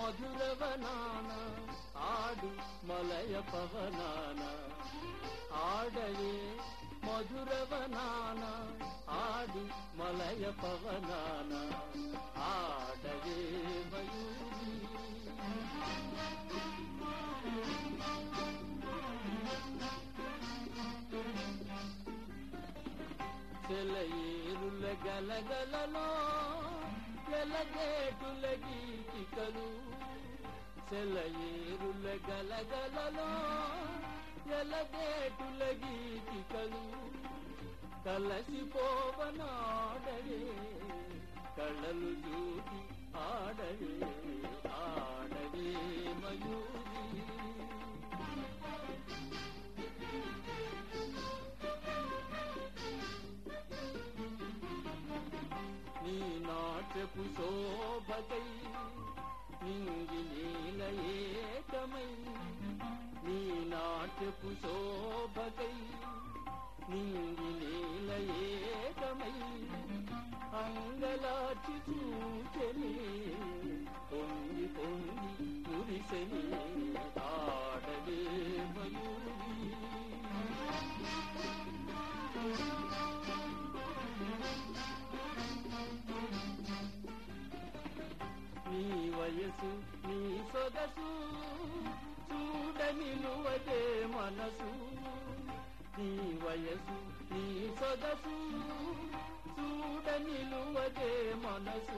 మధురవనాన ఆడు మలయ పవనాన ఆడవే మధురవనాన ఆడు మలయ పవనాన ఆడవే మయూరి సెలయేరుల గలగలలో ఎలగేటుల గీతికలు సెలయేరుల గలగలలో ఎలగేటుల గీతికలు కలసిపోవనాడవే కళ్ళలు చూసి ఆడవే ఆడవే మయూరి నీ నాట్యపు శోభకై నింగి నీల ఏకమై నీ నాట్యపు శోభకై నింగి నీల ఏకమై అంగలాచి చూచని పొంగి పొంగి మురిసని ఆడవే మయూరి నీ వయసు నీ సొగసు చూడ నిలువదే మనసు నీ వయసు నీ సొగసు చూడ నిలువదే మనసు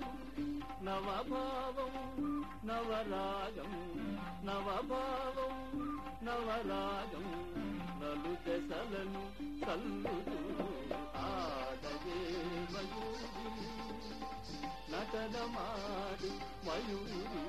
నవభావం నవరాగం నవభావం నవరాగం నలు దశలను చల్లుతూ ఆడగే మయూరి నటనమాడి మయూరి